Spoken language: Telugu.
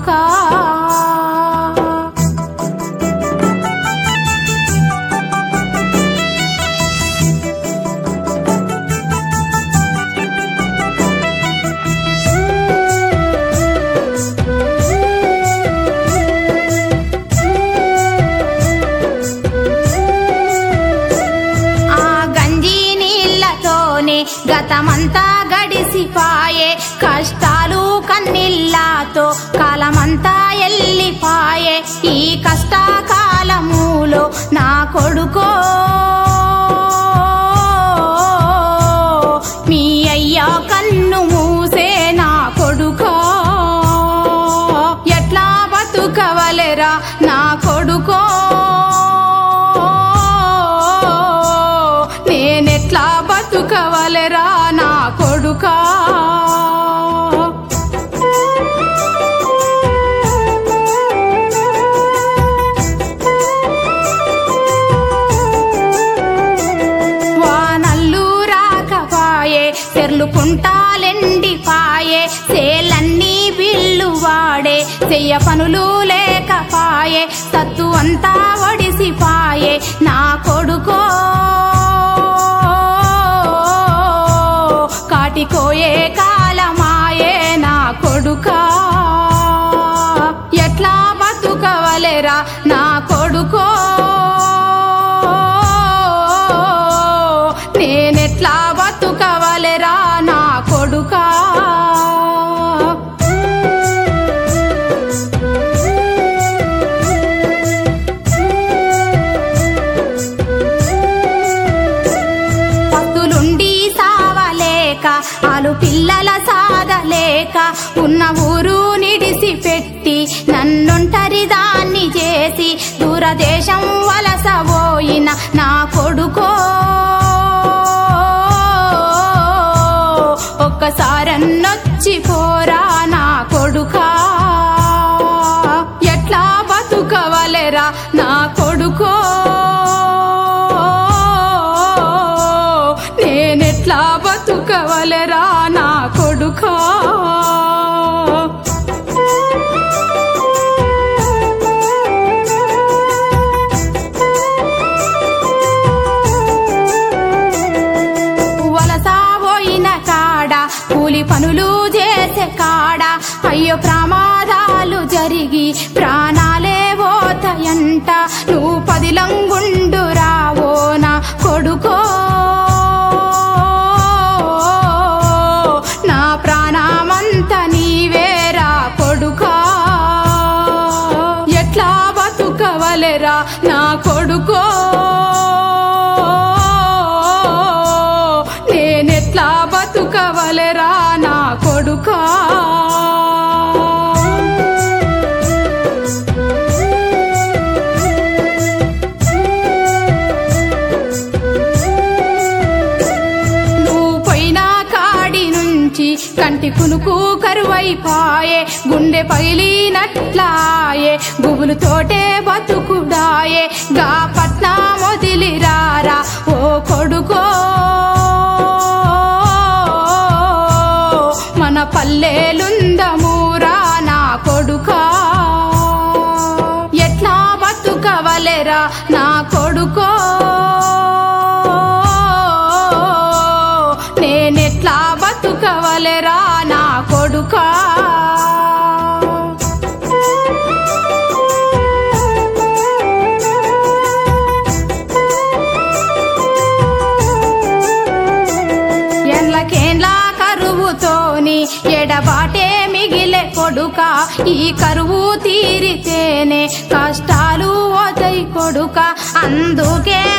కొడుకా ఆ గంజి నీళ్ళతోనే గతమంతా గడిసిపాయే కష్టాలు కన్నీళ్ళతో కాలమంతా ఎల్లిపాయే ఈ కష్టకాలములో నా కొడుకో మీ అయ్యా కన్ను మూసే నా కొడుకో ఎట్లా బతుకవలెరా నా కొడుకో నేనెట్లా బతుకవలెరా నా కొడుకా వానల్లు రాకపాయే చెర్లు కుంటాలెండిపాయే సేలన్నీ బిల్లు వాడే చెయ్య పనులు లేకపాయే సత్తు అంతా ఒడిసిపాయే నా కొడుకో కాటికోయే కాలమాయే నా కొడుకా ఎట్లా బతుకవలెరా నా కొడుకో నేనెట్లా బతుకవలెరా నా కొడుకా పస్తులుండి సావలేక ఆలు పిల్లల సాదలేక ఉన్న ఊరు నిడిసి పెట్టి నన్నొంటరి దాన్ని చేసి దూరదేశం వలసబోయిన నా కొడుకో ఒక్కసారన్నొచ్చి పోరా నా కొడుకా ఎట్లా బతుకవలెరా నా కొడుకో నేనెట్లా బతుకవలెరా నా కొడుకా వలస పోయిన కాడ కూలి పనులు చేసే కాడ అయ్యో ప్రమాదాలు జరిగి ప్రాణాలే పోతాయంట నువ్వు పదిలంగుండు రావో నా కొడుకో నా ప్రాణమంత నీవేరా కొడుకా ఎట్లా బతుకవలెరా నా కొడుకో నేనెట్లా బతుకవలెరా నా కొడుకా నువ్వు పోయిన కాడి నుంచి కంటి కునుకు కరువైపాయే గుండె పగిలినట్లాయే గుబులు తోటే బతుకుడాయే గా పట్నం వదిలిరారా ఓ కొడుకో మన పల్లెలుందమూరా నా కొడుకా ఎట్లా బతుకవలెరా నా కొడుకో నేనెట్లా బతుకవలెరా నా కొడుకా ఎండ్లకేండ్ల కరువుతోని ఎడబాటే మిగిలే కొడుక ఈ కరువు తీరితేనే కష్టాలు వదై కొడుక అందుకే